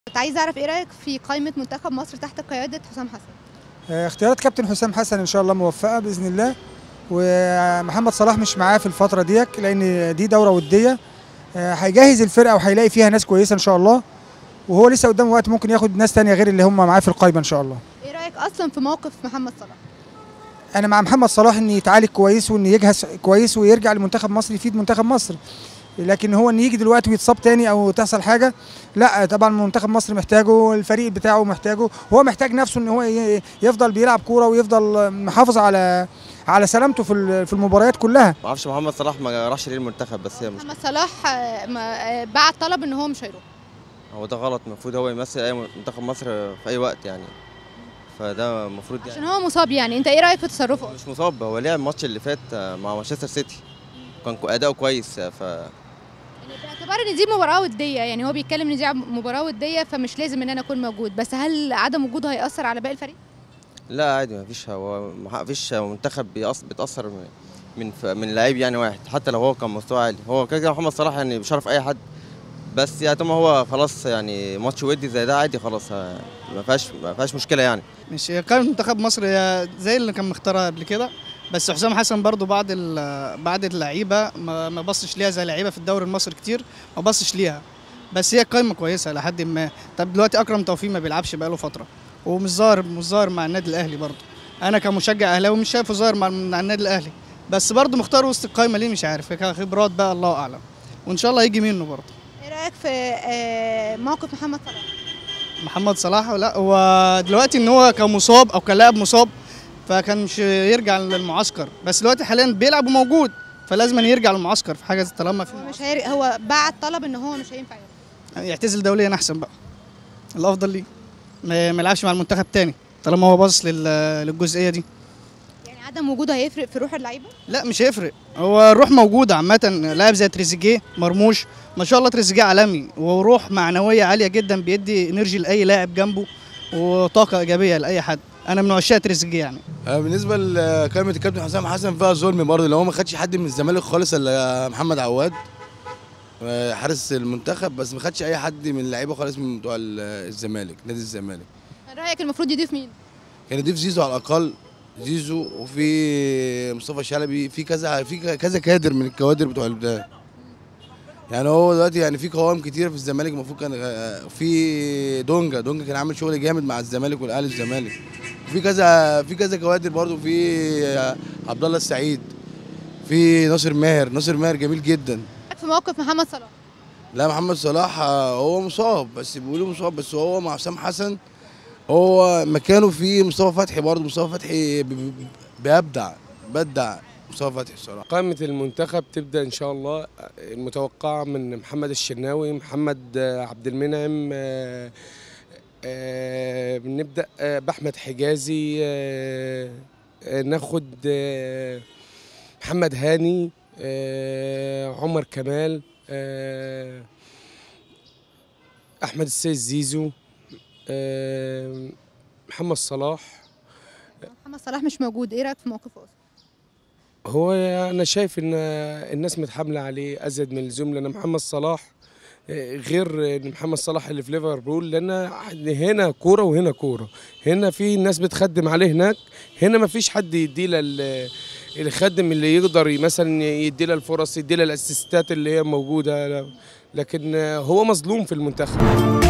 كنت عايزه اعرف ايه رايك في قائمه منتخب مصر تحت قياده حسام حسن آه، اختيارات كابتن حسام حسن ان شاء الله موفقه باذن الله ومحمد صلاح مش معاه في الفتره ديك لان دي دوره وديه آه، هيجهز الفرقه وهيلاقي فيها ناس كويسه ان شاء الله وهو لسه قدامه وقت ممكن ياخد ناس تانية غير اللي هم معاه في القايمه ان شاء الله ايه رايك اصلا في موقف محمد صلاح انا مع محمد صلاح ان يتعالج كويس وان يجهز كويس ويرجع لمنتخب مصر يفيد منتخب مصر لكن هو ان يجي دلوقتي ويتصاب تاني او تحصل حاجه لا طبعا منتخب مصر محتاجه الفريق بتاعه محتاجه هو محتاج نفسه ان هو ي- يفضل بيلعب كوره ويفضل محافظ على على سلامته في ال- في المباريات كلها ما اعرفش محمد صلاح ما راحش ليه المنتخب بس هي مش محمد صلاح آه، ما- آه، بعت طلب ان هو مش هيروح هو ده غلط المفروض هو يمثل اي منتخب مصر في اي وقت يعني فده المفروض عشان يعني هو مصاب يعني انت ايه رايك في تصرفه مش مصاب هو لعب الماتش اللي فات مع مانشستر سيتي كان اداؤه كويس ف يعني باعتبار ان دي مباراه وديه يعني هو بيتكلم ان دي مباراه وديه فمش لازم ان انا اكون موجود بس هل عدم وجوده هياثر على باقي الفريق لا عادي ما فيش هو ما فيش منتخب بيأث- بيتاثر من من ف- من لعيب يعني واحد حتى لو هو كان مستوى عالي هو كده كده محمد صلاح يعني بيشرف اي حد بس يعني طول ما هو خلاص يعني ماتش ودي زي ده عادي خلاص ها، ما فيهاش ما فيهاش مشكله يعني مش قائمة منتخب مصر هي زي اللي كان مختارها قبل كده بس حسام حسن برضو بعد ال- بعد اللعيبه ما ما بصش ليها زي لعيبه في الدوري المصري كتير ما بصش ليها بس هي قائمه كويسه لحد ما طب دلوقتي اكرم توفيق ما بيلعبش بقاله فتره ومش ظاهر مش ظاهر مع النادي الاهلي برضو انا كمشجع اهلاوي مش شايفه ظاهر مع مع النادي الاهلي بس برضو مختار وسط القائمه ليه مش عارف هي خبرات بقى الله اعلم وان شاء الله يجي منه برضو ايه رايك في آه، موقف محمد صلاح محمد صلاح لا هو دلوقتي ان هو كمصاب او كلاعب مصاب فكان مش يرجع للمعسكر بس دلوقتي حاليا بيلعب وموجود فلازم يرجع للمعسكر في حاجه طالما في هو مش هير... هو بعت طلب ان هو مش هينفع يروح يعني يعتزل دوليا احسن بقى الافضل ليه ما ما يلعبش مع المنتخب تاني طالما هو باصص لل- للجزئيه دي يعني عدم وجوده هيفرق في روح اللعيبه لا مش هيفرق هو الروح موجوده عامه لاعب زي تريزيجيه مرموش ما شاء الله تريزيجيه عالمي وروح معنويه عاليه جدا بيدي انرجي لاي لاعب جنبه وطاقه ايجابيه لاي حد انا من عشاق تريزيجيه يعني آه، بالنسبه لكلمه الكابتن حسام حسن فيها ظلم برضه لو هو ما خدش حد من الزمالك خالص الا محمد عواد آه، حارس المنتخب بس ما خدش اي حد من اللعيبه خالص من بتوع ال- الزمالك نادي الزمالك رايك المفروض يضيف مين كان يضيف زيزو على الاقل زيزو وفي مصطفى شلبي في كذا في كذا كادر من الكوادر بتوع البدايه يعني هو دلوقتي يعني في قوام كتير في الزمالك المفروض كان آه، في دونجا دونجا كان عامل شغل جامد مع الزمالك والاهلي الزمالك في كذا في كذا كوادر برضو في آه، عبد الله السعيد في ناصر ماهر ناصر ماهر جميل جدا رايك في موقف محمد صلاح لا محمد صلاح آه، هو مصاب بس بيقولوا مصاب بس هو مع حسام حسن هو مكانه في مصطفى فتحي برضه مصطفى فتحي ب- ب- بيبدع بدع مصطفى فتحي الصراحه قائمة المنتخب تبدأ إن شاء الله المتوقعة من محمد الشناوي محمد آه، عبد المنعم آه، آه، بنبدأ آه، بأحمد حجازي آه، آه، ناخد آه، محمد هاني آه، عمر كمال آه، أحمد السيد زيزو آه، محمد صلاح محمد صلاح مش موجود ايه رايك في موقفه اصلا هو انا شايف ان الناس متحامله عليه ازيد من اللزوم لان محمد صلاح غير ان محمد صلاح اللي في ليفربول لان هنا كوره وهنا كوره هنا في ناس بتخدم عليه هناك هنا ما فيش حد يدي له الخدم اللي يقدر مثلا يدي له الفرص يدي له الاسيستات اللي هي موجوده لكن هو مظلوم في المنتخب